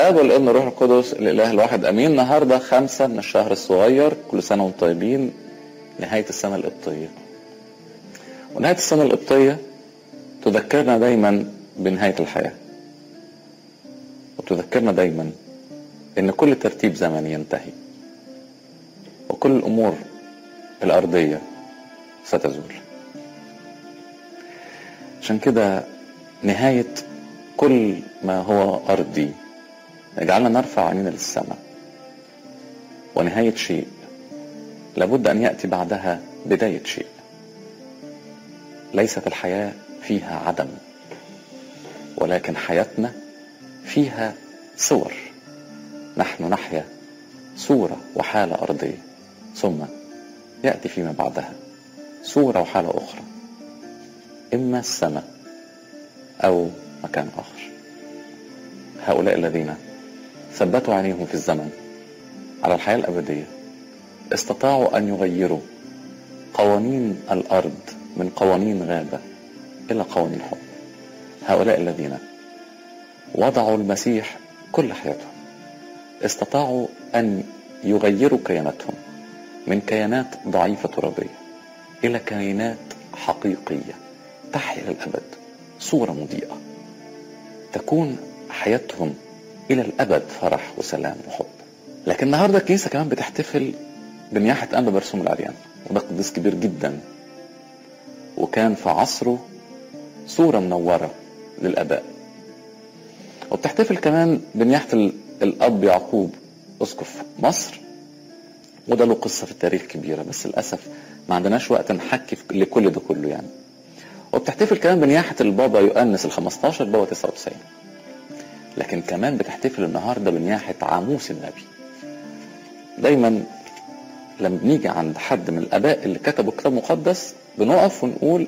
الاب والابن والروح القدس الاله الواحد امين النهارده خمسة من الشهر الصغير كل سنه وانتم طيبين نهايه السنه القبطيه ونهايه السنه القبطيه تذكرنا دايما بنهايه الحياه وتذكرنا دايما ان كل ترتيب زمني ينتهي وكل الامور الارضيه ستزول عشان كده نهايه كل ما هو ارضي يجعلنا نرفع عينينا للسماء ونهايه شيء لابد ان ياتي بعدها بدايه شيء ليست الحياه فيها عدم ولكن حياتنا فيها صور نحن نحيا صورة وحالة أرضية ثم يأتي فيما بعدها صورة وحالة أخرى إما السماء أو مكان آخر هؤلاء الذين ثبتوا عينيهم في الزمن على الحياة الأبدية استطاعوا أن يغيروا قوانين الأرض من قوانين غابة إلى قوانين حب هؤلاء الذين وضعوا المسيح كل حياتهم استطاعوا أن يغيروا كياناتهم من كيانات ضعيفة ترابية إلى كيانات حقيقية تحيا للأبد صورة مضيئة تكون حياتهم إلى الأبد فرح وسلام وحب لكن النهاردة الكنيسة كمان بتحتفل بنياحة أنبا برسوم العريان وده قديس كبير جدا وكان في عصره صورة منورة للآباء وبتحتفل كمان بنياحة الأب يعقوب أسقف مصر وده له قصة في التاريخ كبيرة بس للأسف ما عندناش وقت نحكي لكل ده كله يعني وبتحتفل كمان بنياحة البابا يؤنس ال 15 بابا 99 لكن كمان بتحتفل النهاردة بنياحة عاموس النبي دايما لما بنيجي عند حد من الآباء اللي كتبوا كتاب مقدس بنقف ونقول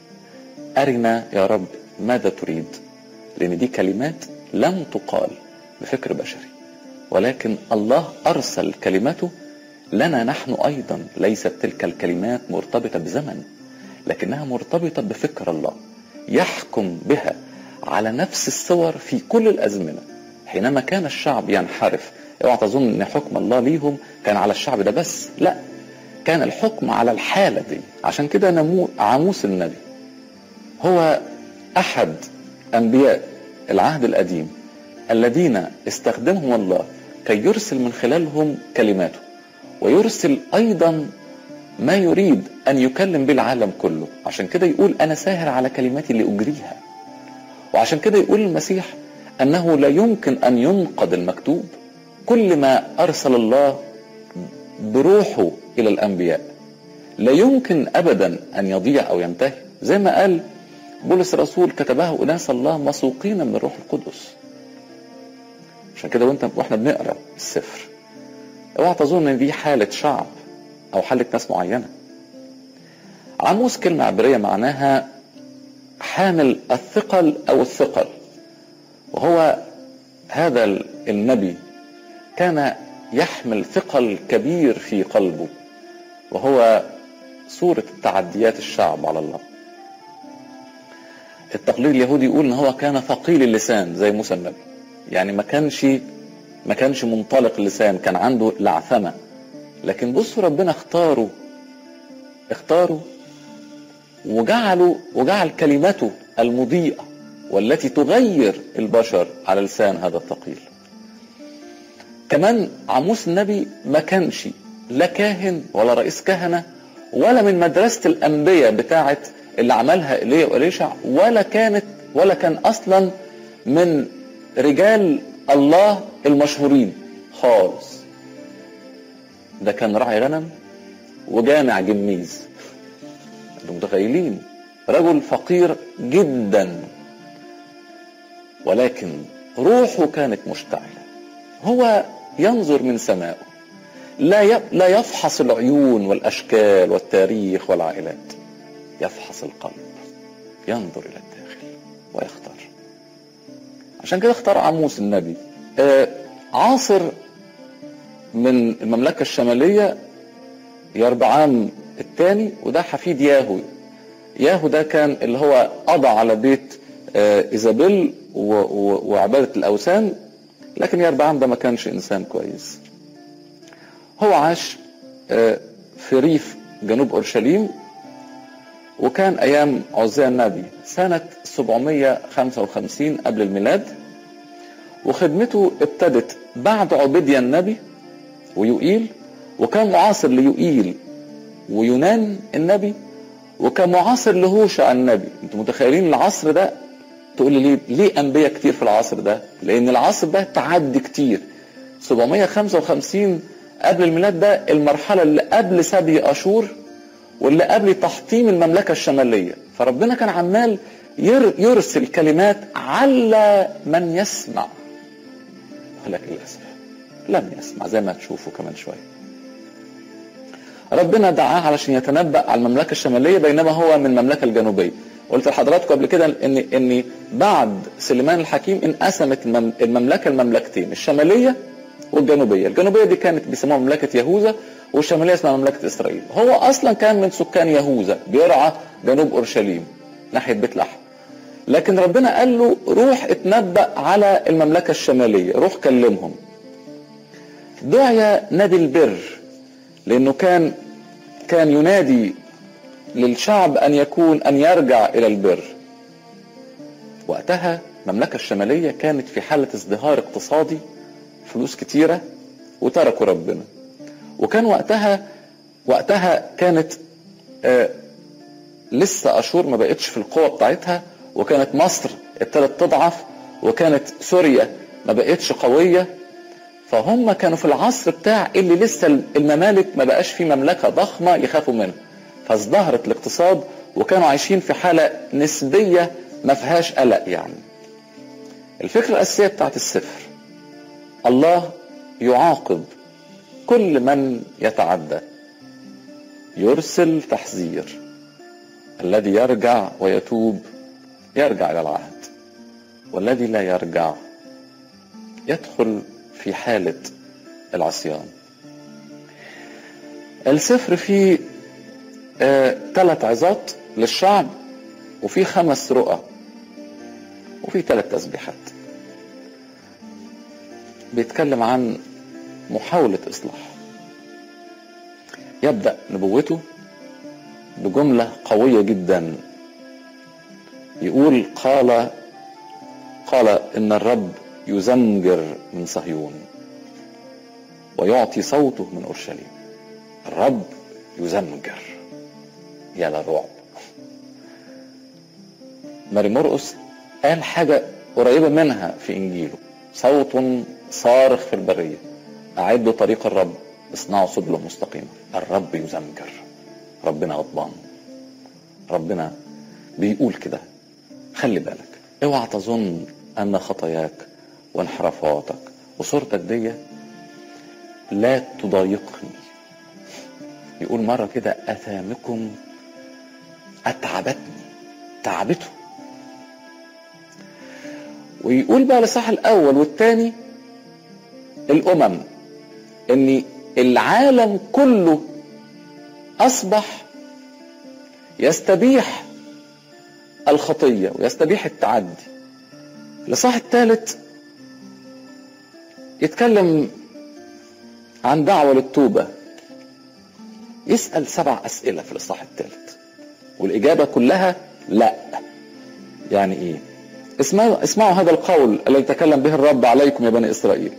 أرنا يا رب ماذا تريد لأن دي كلمات لم تقال بفكر بشري ولكن الله أرسل كلمته لنا نحن أيضا ليست تلك الكلمات مرتبطة بزمن لكنها مرتبطة بفكر الله يحكم بها على نفس الصور في كل الأزمنة حينما كان الشعب ينحرف اوعى تظن ان حكم الله ليهم كان على الشعب ده بس لا كان الحكم على الحالة دي عشان كده نمو عاموس النبي هو أحد أنبياء العهد القديم الذين استخدمهم الله كي يرسل من خلالهم كلماته ويرسل أيضا ما يريد أن يكلم به العالم كله عشان كده يقول أنا ساهر على كلماتي لأجريها وعشان كده يقول المسيح أنه لا يمكن أن ينقض المكتوب كل ما أرسل الله بروحه إلى الأنبياء لا يمكن أبدا أن يضيع أو ينتهي زي ما قال بولس الرسول كتبه أناس الله مسوقين من الروح القدس عشان كده وانت واحنا بنقرا السفر اوعى تظن ان دي حاله شعب او حاله ناس معينه عاموس كلمه عبريه معناها حامل الثقل او الثقل وهو هذا النبي كان يحمل ثقل كبير في قلبه وهو صورة تعديات الشعب على الله التقليد اليهودي يقول ان هو كان ثقيل اللسان زي موسى النبي يعني ما كانش ما كانش منطلق اللسان كان عنده لعثمه لكن بصوا ربنا اختاره اختاره وجعله وجعل كلمته المضيئه والتي تغير البشر على لسان هذا الثقيل كمان عموس النبي ما كانش لا كاهن ولا رئيس كهنه ولا من مدرسه الانبياء بتاعه اللي عملها ايليا واليشع ولا كانت ولا كان اصلا من رجال الله المشهورين خالص ده كان راعي غنم وجامع جميز انتم متخيلين رجل فقير جدا ولكن روحه كانت مشتعلة هو ينظر من سمائه لا لا يفحص العيون والاشكال والتاريخ والعائلات يفحص القلب ينظر الى الداخل ويختار عشان كده اختار عموس النبي آه عاصر من المملكة الشمالية يربعام الثاني وده حفيد ياهو ياهو ده كان اللي هو قضى على بيت آه ايزابيل وعبادة الاوثان لكن يربعام ده ما كانش انسان كويس هو عاش آه، في ريف جنوب اورشليم وكان ايام عزية النبي سنة 755 قبل الميلاد وخدمته ابتدت بعد عبيديا النبي ويوئيل وكان معاصر ليوئيل ويونان النبي وكان معاصر لهوشع النبي انتوا متخيلين العصر ده تقول لي ليه ليه انبياء كتير في العصر ده لان العصر ده تعدي كتير 755 قبل الميلاد ده المرحله اللي قبل سبي اشور واللي قبل تحطيم المملكه الشماليه فربنا كان عمال ير يرسل كلمات على من يسمع ولكن للاسف لم يسمع زي ما تشوفوا كمان شويه ربنا دعاه علشان يتنبأ على المملكة الشمالية بينما هو من المملكة الجنوبية قلت لحضراتكم قبل كده ان ان بعد سليمان الحكيم انقسمت المملكه لمملكتين الشماليه والجنوبيه، الجنوبيه دي كانت بيسموها مملكه يهوذا والشماليه اسمها مملكه اسرائيل، هو اصلا كان من سكان يهوذا بيرعى جنوب اورشليم ناحيه بيت لحم. لكن ربنا قال له روح اتنبأ على المملكه الشماليه، روح كلمهم. دعي نادي البر لانه كان كان ينادي للشعب ان يكون ان يرجع الى البر وقتها المملكه الشماليه كانت في حاله ازدهار اقتصادي فلوس كتيره وتركوا ربنا وكان وقتها وقتها كانت آه لسه اشور ما بقتش في القوه بتاعتها وكانت مصر ابتدت تضعف وكانت سوريا ما بقتش قويه فهم كانوا في العصر بتاع اللي لسه الممالك ما بقاش في مملكه ضخمه يخافوا منها فازدهرت الاقتصاد وكانوا عايشين في حاله نسبيه ما فيهاش قلق يعني الفكره الاساسيه بتاعت السفر الله يعاقب كل من يتعدى يرسل تحذير الذي يرجع ويتوب يرجع الى العهد والذي لا يرجع يدخل في حالة العصيان السفر فيه ثلاث آه عظات للشعب وفي خمس رؤى وفي ثلاث تسبيحات بيتكلم عن محاولة إصلاح يبدأ نبوته بجملة قوية جدا يقول قال قال إن الرب يزمجر من صهيون ويعطي صوته من اورشليم الرب يزمجر يا للرعب ماري مرقس قال حاجة قريبة منها في إنجيله صوت صارخ في البرية أعدوا طريق الرب اصنعوا سبله مستقيمة الرب يزمجر ربنا غضبان ربنا بيقول كده خلي بالك اوعى تظن أن خطاياك وانحرافاتك وصورتك دي لا تضايقني يقول مرة كده أثامكم أتعبتني تعبته ويقول بقى لصح الأول والثاني الأمم إن العالم كله أصبح يستبيح الخطية ويستبيح التعدي الإصحاح الثالث يتكلم عن دعوة للتوبة يسأل سبع أسئلة في الإصحاح الثالث والإجابة كلها لا يعني إيه اسمعوا, اسمعوا هذا القول الذي تكلم به الرب عليكم يا بني إسرائيل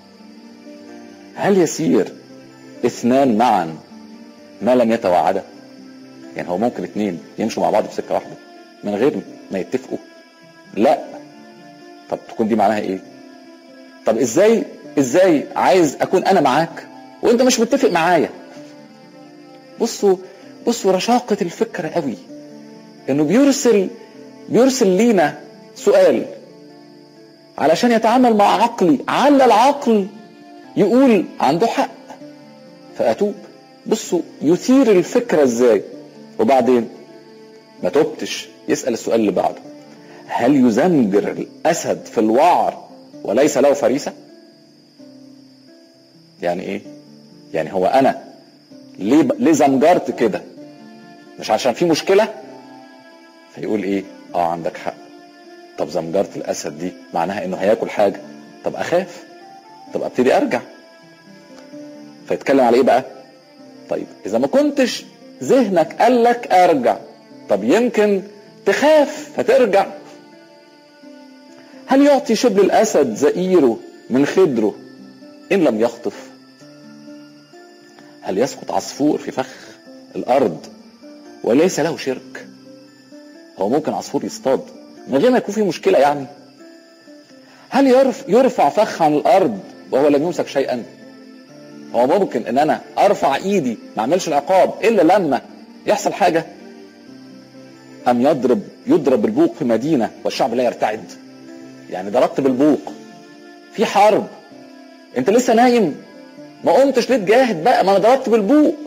هل يسير اثنان معا ما لم يتوعدا يعني هو ممكن اثنين يمشوا مع بعض في سكة واحدة من غير ما يتفقوا لا طب تكون دي معناها ايه طب ازاي ازاي عايز اكون انا معاك وانت مش متفق معايا بصوا بصوا رشاقة الفكرة قوي انه بيرسل بيرسل لينا سؤال علشان يتعامل مع عقلي على العقل يقول عنده حق فاتوب بصوا يثير الفكرة ازاي وبعدين ما تبتش يسأل السؤال اللي بعده هل يزمجر الأسد في الوعر وليس له فريسة يعني ايه يعني هو انا ليه ب... ليه زمجرت كده مش عشان في مشكلة فيقول ايه اه عندك حق طب زمجرة الاسد دي معناها انه هياكل حاجة طب اخاف طب ابتدي ارجع فيتكلم على ايه بقى طيب اذا ما كنتش ذهنك قال لك ارجع طب يمكن تخاف فترجع هل يعطي شبل الاسد زئيره من خدره ان لم يخطف هل يسقط عصفور في فخ الارض وليس له شرك هو ممكن عصفور يصطاد من غير ما يكون في مشكله يعني هل يرف يرفع فخ عن الارض وهو لم يمسك شيئا هو ممكن ان انا ارفع ايدي ما اعملش العقاب الا لما يحصل حاجه ام يضرب يضرب البوق في مدينه والشعب لا يرتعد يعني ضربت بالبوق في حرب انت لسه نايم ما قمتش ليه تجاهد بقى ما انا ضربت بالبوق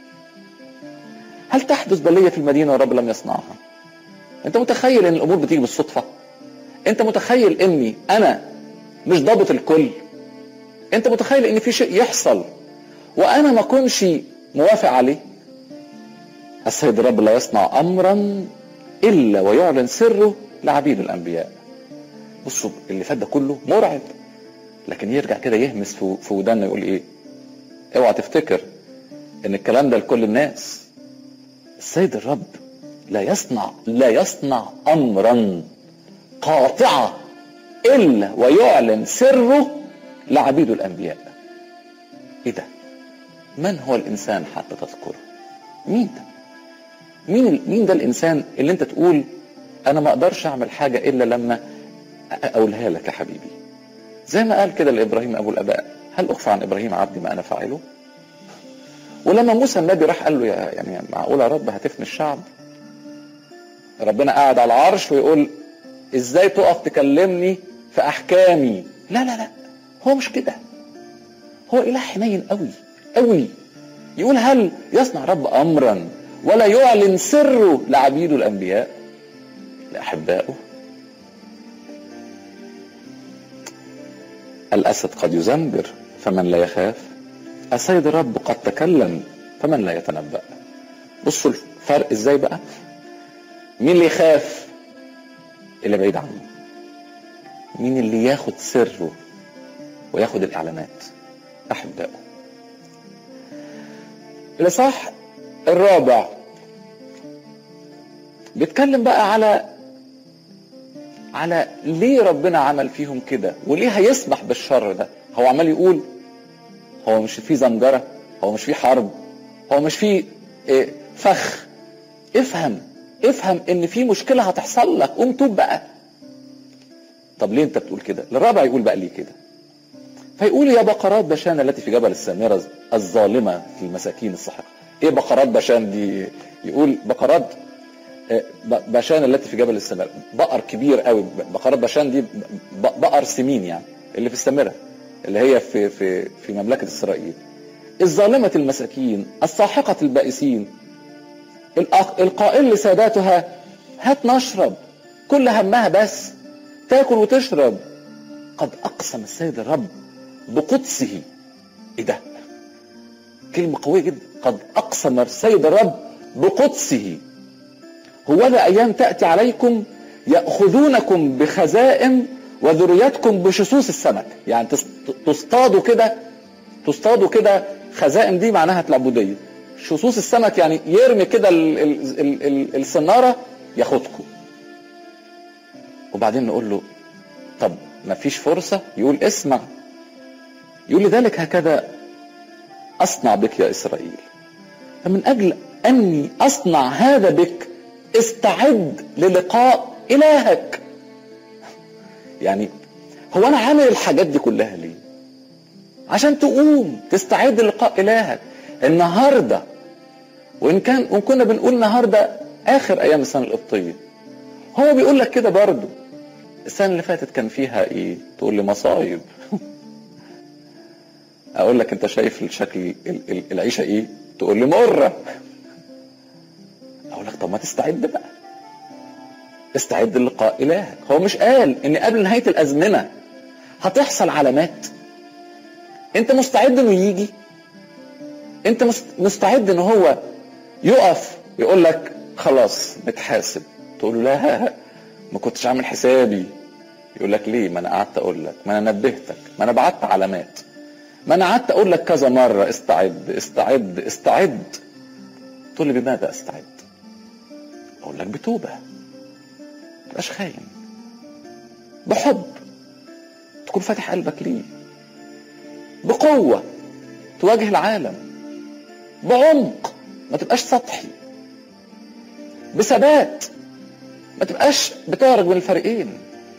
هل تحدث بليه في المدينه والرب لم يصنعها انت متخيل ان الامور بتيجي بالصدفه انت متخيل اني انا مش ضابط الكل انت متخيل ان في شيء يحصل وانا ما اكونش موافق عليه السيد الرب لا يصنع امرا الا ويعلن سره لعبيد الانبياء بصوا اللي فات ده كله مرعب لكن يرجع كده يهمس في وداننا يقول ايه اوعى تفتكر ان الكلام ده لكل الناس السيد الرب لا يصنع لا يصنع امرا قاطعه الا ويعلن سره لعبيد الانبياء ايه ده من هو الانسان حتى تذكره مين ده مين مين ده الانسان اللي انت تقول انا ما اقدرش اعمل حاجه الا لما اقولها لك يا حبيبي زي ما قال كده لابراهيم ابو الاباء هل اخفى عن ابراهيم عبدي ما انا فاعله ولما موسى النبي راح قال له يا يعني معقول يا رب هتفني الشعب ربنا قاعد على العرش ويقول ازاي تقف تكلمني في احكامي لا لا لا هو مش كده هو اله حنين قوي قوي يقول هل يصنع رب امرا ولا يعلن سره لعبيده الانبياء لاحبائه الاسد قد يزمجر فمن لا يخاف السيد الرب قد تكلم فمن لا يتنبأ بصوا الفرق ازاي بقى مين اللي يخاف اللي بعيد عنه مين اللي ياخد سره وياخد الاعلانات احبائه الاصحاح الرابع بيتكلم بقى على على ليه ربنا عمل فيهم كده وليه هيسمح بالشر ده هو عمال يقول هو مش في زمجرة هو مش في حرب هو مش في إيه فخ افهم افهم ان في مشكلة هتحصل لك قوم توب بقى طب ليه انت بتقول كده الرابع يقول بقى ليه كده فيقول يا بقرات بشان التي في جبل السامرة الظالمة في المساكين السحقة ايه بقرات بشان دي يقول بقرات بشان التي في جبل السامرة بقر كبير قوي بقرات بشان دي بقر سمين يعني اللي في السامرة اللي هي في في في مملكة إسرائيل الظالمة المساكين الساحقة البائسين القائل لساداتها هات نشرب كل همها بس تاكل وتشرب قد أقسم السيد الرب بقدسه إيه ده كلمة قوية جدا قد أقسم السيد الرب بقدسه هو لا أيام تأتي عليكم يأخذونكم بخزائم وذريتكم بشصوص السمك يعني تصطادوا كده تصطادوا كده خزائم دي معناها العبودية شصوص السمك يعني يرمي كده الصنارة ياخدكم وبعدين نقول له طب ما فيش فرصة يقول اسمع يقول لذلك هكذا أصنع بك يا إسرائيل فمن أجل أني أصنع هذا بك استعد للقاء إلهك يعني هو أنا عامل الحاجات دي كلها ليه عشان تقوم تستعد للقاء إلهك النهاردة وإن كان وإن كنا بنقول النهاردة آخر أيام السنة القبطية هو بيقول لك كده برضه السنة اللي فاتت كان فيها إيه؟ تقول لي مصايب أقول لك أنت شايف الشكل العيشة إيه؟ تقول لي مرة اقول لك طب ما تستعد بقى استعد للقاء الهك هو مش قال ان قبل نهايه الازمنه هتحصل علامات انت مستعد انه يجي انت مستعد ان هو يقف يقول لك خلاص نتحاسب تقول له لا ما كنتش عامل حسابي يقول لك ليه ما انا قعدت اقول لك ما انا نبهتك ما انا بعت علامات ما انا قعدت اقول لك كذا مره استعد استعد استعد تقول لي بماذا استعد اقول لك بتوبه تبقاش خاين بحب تكون فاتح قلبك ليه بقوه تواجه العالم بعمق ما تبقاش سطحي بثبات ما تبقاش بتعرج من الفريقين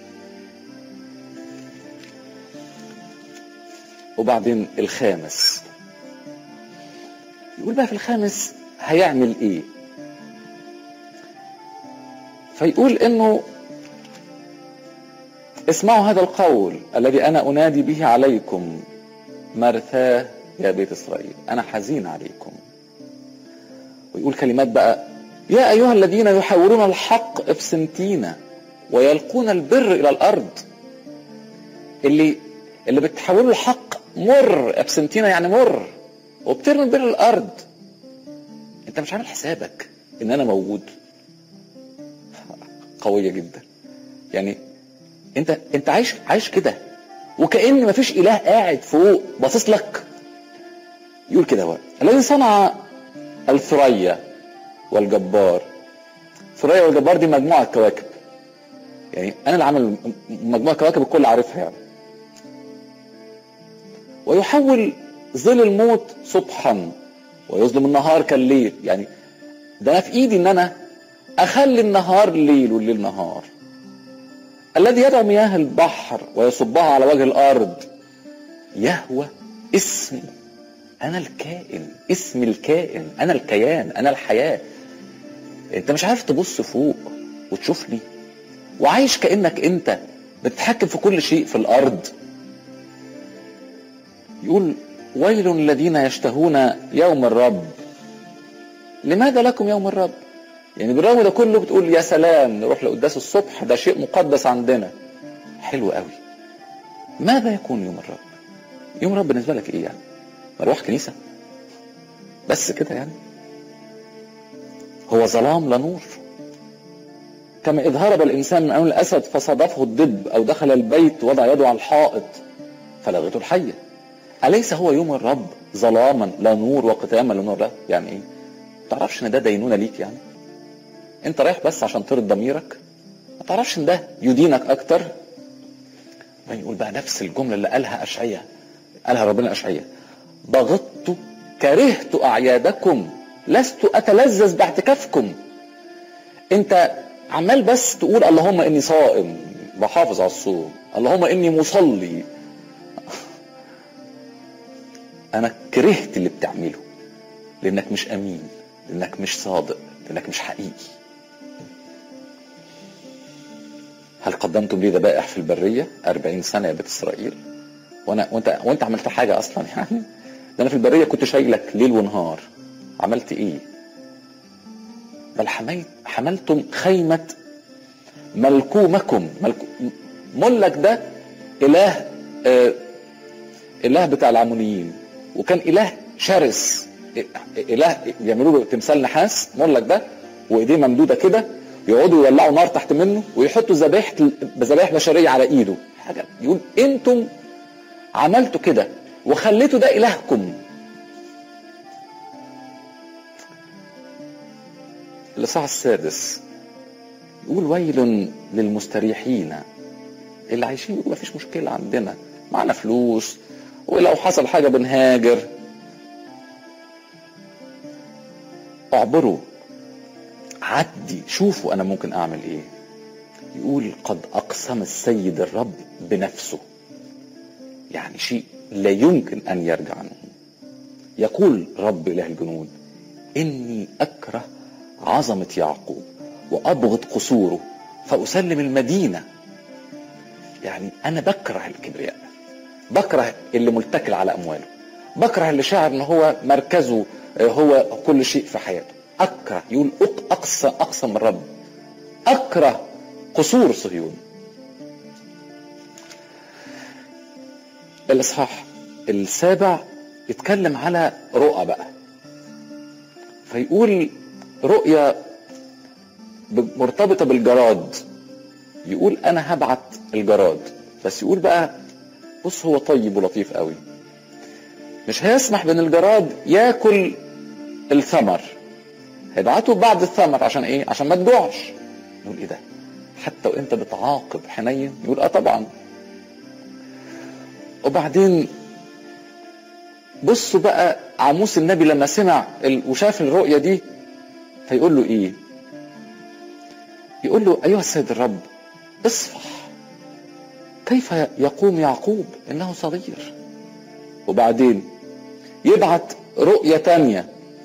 وبعدين الخامس يقول بقى في الخامس هيعمل ايه فيقول انه اسمعوا هذا القول الذي انا انادي به عليكم مرثاه يا بيت اسرائيل انا حزين عليكم ويقول كلمات بقى يا ايها الذين يحاورون الحق افسنتينا ويلقون البر الى الارض اللي اللي بتحولوا الحق مر ابسنتينا يعني مر وبترمي البر الارض انت مش عامل حسابك ان انا موجود قوية جدا يعني انت انت عايش عايش كده وكأن مفيش اله قاعد فوق باصص لك يقول كده هو الذي صنع الثريا والجبار ثريا والجبار دي مجموعة كواكب يعني انا اللي عامل مجموعة كواكب الكل عارفها يعني ويحول ظل الموت صبحا ويظلم النهار كالليل يعني ده انا في ايدي ان انا اخلي النهار ليل والليل نهار الذي يدعو مياه البحر ويصبها على وجه الارض يهوى اسم انا الكائن اسم الكائن انا الكيان انا الحياه انت مش عارف تبص فوق وتشوفني وعايش كانك انت بتتحكم في كل شيء في الارض يقول ويل الذين يشتهون يوم الرب لماذا لكم يوم الرب يعني بالرغم ده كله بتقول يا سلام نروح لقداس الصبح ده شيء مقدس عندنا حلو قوي ماذا يكون يوم الرب يوم الرب بالنسبه لك ايه يعني مروح كنيسه بس كده يعني هو ظلام لا نور كما إذ هرب الإنسان من أمام الأسد فصادفه الدب أو دخل البيت وضع يده على الحائط فلغته الحية أليس هو يوم الرب ظلاما لا نور وقتاما لا نور لا يعني إيه تعرفش إن ده دينونة ليك يعني أنت رايح بس عشان ترضي ضميرك ما تعرفش إن ده يدينك أكتر يقول بقى نفس الجملة اللي قالها أشعية قالها ربنا أشعية بغضت كرهت أعيادكم لست أتلذذ باعتكافكم أنت عمال بس تقول اللهم إني صائم بحافظ على الصوم اللهم إني مصلي أنا كرهت اللي بتعمله لأنك مش أمين لأنك مش صادق لأنك مش حقيقي هل قدمتم لي ذبائح في البرية أربعين سنة يا بيت إسرائيل وأنا وأنت وأنت عملت حاجة أصلا يعني ده أنا في البرية كنت شايلك ليل ونهار عملت إيه بل حميت حملتم خيمة ملكومكم ملكو ملك ده إله آه إله بتاع العمونيين وكان إله شرس إله يعملوا له تمثال نحاس ملك ده وإيديه ممدودة كده يقعدوا يولعوا نار تحت منه ويحطوا ذبائح ذبائح بشريه على ايده حاجه يقول انتم عملتوا كده وخليتوا ده الهكم الاصحاح السادس يقول ويل للمستريحين اللي عايشين يقول مفيش مشكله عندنا معنا فلوس ولو حصل حاجه بنهاجر اعبروا عدي شوفوا انا ممكن اعمل ايه يقول قد اقسم السيد الرب بنفسه يعني شيء لا يمكن ان يرجع عنه يقول رب اله الجنود اني اكره عظمه يعقوب وابغض قصوره فاسلم المدينه يعني انا بكره الكبرياء بكره اللي متكل على امواله بكره اللي شاعر ان هو مركزه هو كل شيء في حياته أكره يقول أقصى أقصى من الرب أكره قصور صهيون الإصحاح السابع يتكلم على رؤى بقى فيقول رؤية مرتبطة بالجراد يقول أنا هبعت الجراد بس يقول بقى بص هو طيب ولطيف قوي مش هيسمح بان الجراد ياكل الثمر هيبعته بعد الثمر عشان ايه عشان ما تجوعش نقول ايه ده حتى وانت بتعاقب حنين يقول اه طبعا وبعدين بصوا بقى عاموس النبي لما سمع وشاف الرؤية دي فيقول له ايه يقول له ايها السيد الرب اصفح كيف يقوم يعقوب انه صغير وبعدين يبعت رؤية تانية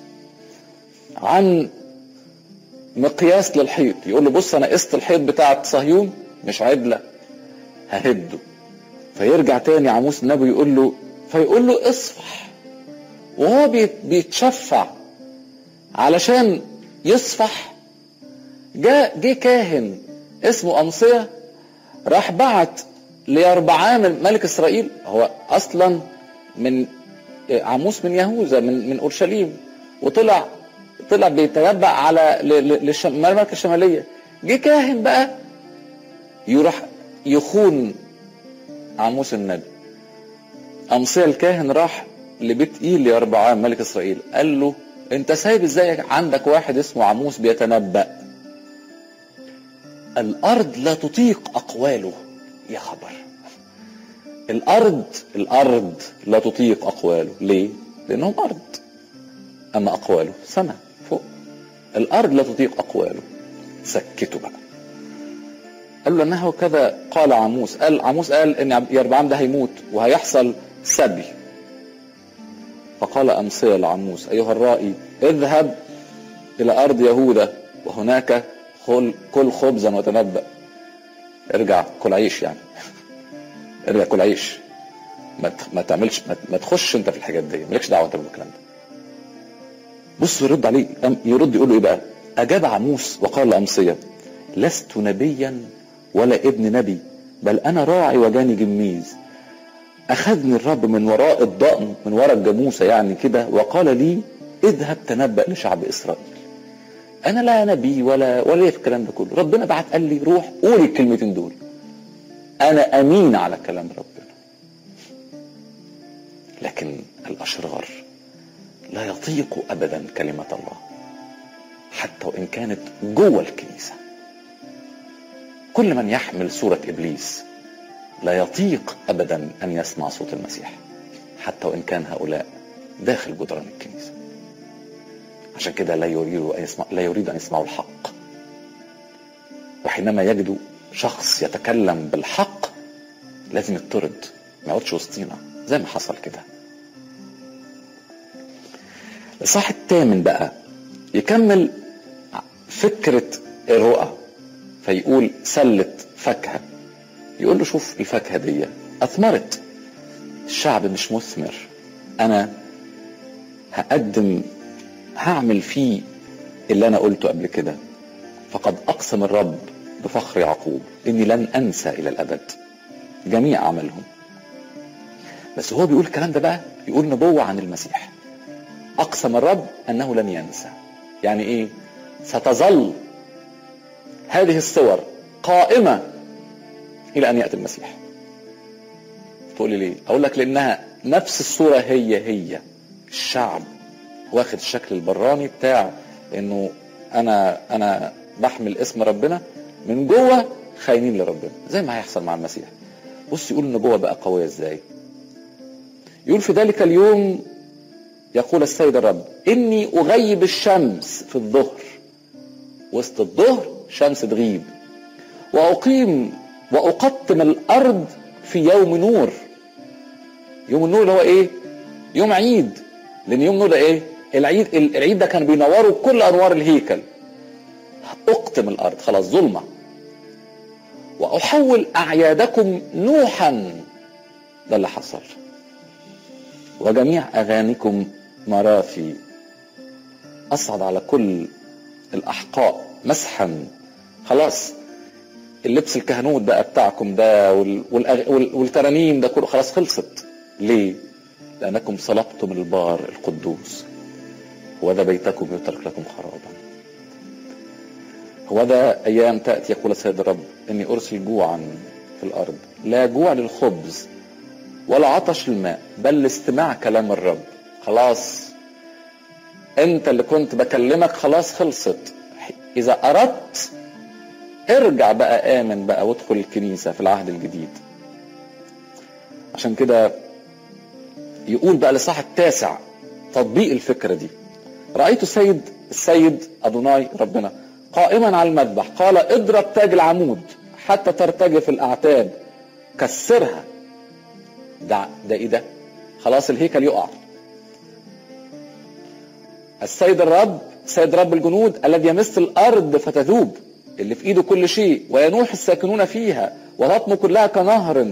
عن مقياس للحيط يقول له بص انا قست الحيط بتاعت صهيون مش عدلة ههده فيرجع تاني عموس النبي يقول له فيقول له اصفح وهو بيتشفع علشان يصفح جاء جه كاهن اسمه أنصية راح بعت ليربعام ملك إسرائيل هو أصلا من عموس من يهوذا من من أورشليم وطلع طلع بيتتبع على المملكة الشمالية جه كاهن بقى يروح يخون عموس النبي أمصية الكاهن راح لبيت إيل يربعام ملك إسرائيل قال له أنت سايب إزاي عندك واحد اسمه عموس بيتنبأ الأرض لا تطيق أقواله يا خبر الأرض الأرض لا تطيق أقواله ليه؟ لأنهم أرض أما أقواله سماء فوق الأرض لا تطيق أقواله سكتوا بقى قالوا انه كذا قال عموس قال عموس قال ان يربعام ده هيموت وهيحصل سبي فقال امصية لعموس ايها الرائي اذهب الى ارض يهوذا وهناك كل كل خبزا وتنبأ ارجع كل عيش يعني ارجع كل عيش ما ما تعملش ما, ما تخش انت في الحاجات دي مالكش دعوه انت بالكلام ده بص يرد عليه يرد يقول له ايه بقى اجاب عموس وقال لامصيه لست نبيا ولا ابن نبي بل انا راعي وجاني جميز اخذني الرب من وراء الضأن من وراء الجاموسة يعني كده وقال لي اذهب تنبأ لشعب اسرائيل انا لا نبي ولا ولا في الكلام ده كله ربنا بعت قال لي روح قول الكلمتين دول انا امين على كلام ربنا لكن الاشرار لا يطيق ابدا كلمة الله حتى وان كانت جوه الكنيسه كل من يحمل صورة إبليس لا يطيق أبدا أن يسمع صوت المسيح حتى وإن كان هؤلاء داخل جدران الكنيسة عشان كده لا يريد أن يسمع لا يريد أن يسمعوا الحق وحينما يجدوا شخص يتكلم بالحق لازم يطرد ما يقعدش وسطينا زي ما حصل كده الإصحاح الثامن بقى يكمل فكرة الرؤى فيقول سلة فاكهة يقول له شوف الفاكهة دي أثمرت الشعب مش مثمر أنا هقدم هعمل فيه اللي أنا قلته قبل كده فقد أقسم الرب بفخر يعقوب إني لن أنسى إلى الأبد جميع أعمالهم بس هو بيقول الكلام ده بقى يقول نبوة عن المسيح أقسم الرب أنه لن ينسى يعني إيه ستظل هذه الصور قائمة إلى أن يأتي المسيح تقول لي ليه أقول لك لأنها نفس الصورة هي هي الشعب واخد الشكل البراني بتاع انه انا انا بحمل اسم ربنا من جوه خاينين لربنا زي ما هيحصل مع المسيح بص يقول النبوة بقى قوية ازاي يقول في ذلك اليوم يقول السيد الرب اني اغيب الشمس في الظهر وسط الظهر شمس تغيب واقيم واقطم الارض في يوم نور يوم النور اللي هو ايه يوم عيد لان يوم نور ده ايه العيد العيد ده كان بينوروا كل انوار الهيكل اقطم الارض خلاص ظلمه واحول اعيادكم نوحا ده اللي حصل وجميع اغانيكم مراثي اصعد على كل الاحقاء مسحا خلاص اللبس الكهنوت بقى بتاعكم ده وال... والأغ... وال... والترانيم ده كله خلاص خلصت ليه لانكم صلبتم البار القدوس وذا بيتكم يترك لكم خرابا هو ذا ايام تاتي يقول السيد الرب اني ارسل جوعا في في الارض لا جوع للخبز ولا عطش الماء بل لاستماع كلام الرب خلاص انت اللي كنت بكلمك خلاص خلصت اذا اردت ارجع بقى امن بقى وادخل الكنيسه في العهد الجديد عشان كده يقول بقى لصاح التاسع تطبيق الفكره دي رايت السيد السيد ادوناي ربنا قائما على المذبح قال اضرب تاج العمود حتى ترتجف الاعتاب كسرها ده ده ايه ده خلاص الهيكل يقع السيد الرب سيد رب الجنود الذي يمس الارض فتذوب اللي في ايده كل شيء وينوح الساكنون فيها وتطم كلها كنهر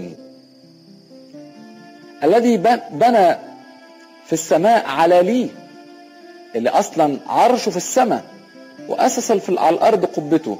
الذي بنى في السماء علاليه اللي اصلا عرشه في السماء واسس في على الارض قبته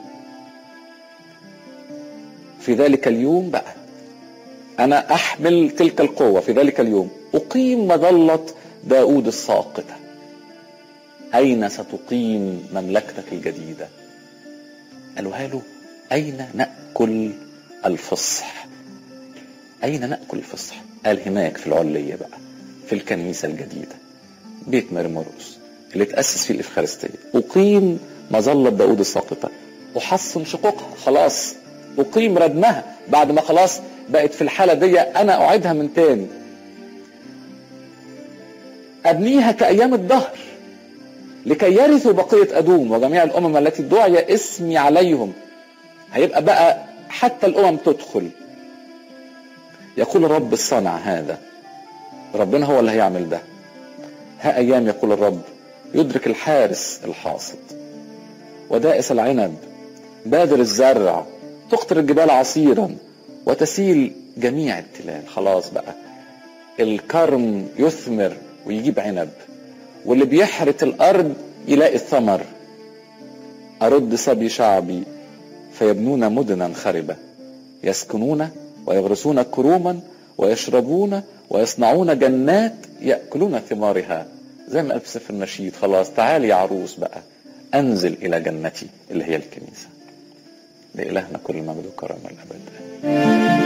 في ذلك اليوم بقى انا احمل تلك القوه في ذلك اليوم اقيم مظله داود الساقطه اين ستقيم مملكتك الجديده قالوا له اين ناكل الفصح اين ناكل الفصح قال هناك في العليه بقى في الكنيسه الجديده بيت مرمرقس اللي تاسس فيه الافخارستيه اقيم مظله داود الساقطه احصن شقوقها خلاص اقيم ردمها بعد ما خلاص بقت في الحاله دي انا اعيدها من تاني ابنيها كايام الدهر لكي يرثوا بقيه ادوم وجميع الامم التي دعي اسمي عليهم هيبقى بقى حتى الامم تدخل يقول الرب الصانع هذا ربنا هو اللي هيعمل ده ها ايام يقول الرب يدرك الحارس الحاصد ودائس العنب بادر الزرع تقطر الجبال عصيرا وتسيل جميع التلال خلاص بقى الكرم يثمر ويجيب عنب واللي بيحرث الارض يلاقي الثمر ارد صبي شعبي فيبنون مدنا خربه يسكنون ويغرسون كروما ويشربون ويصنعون جنات ياكلون ثمارها زي ما قال في سفر النشيد خلاص تعالي يا عروس بقى انزل الى جنتي اللي هي الكنيسه لإلهنا كل مجد وكرم الأبد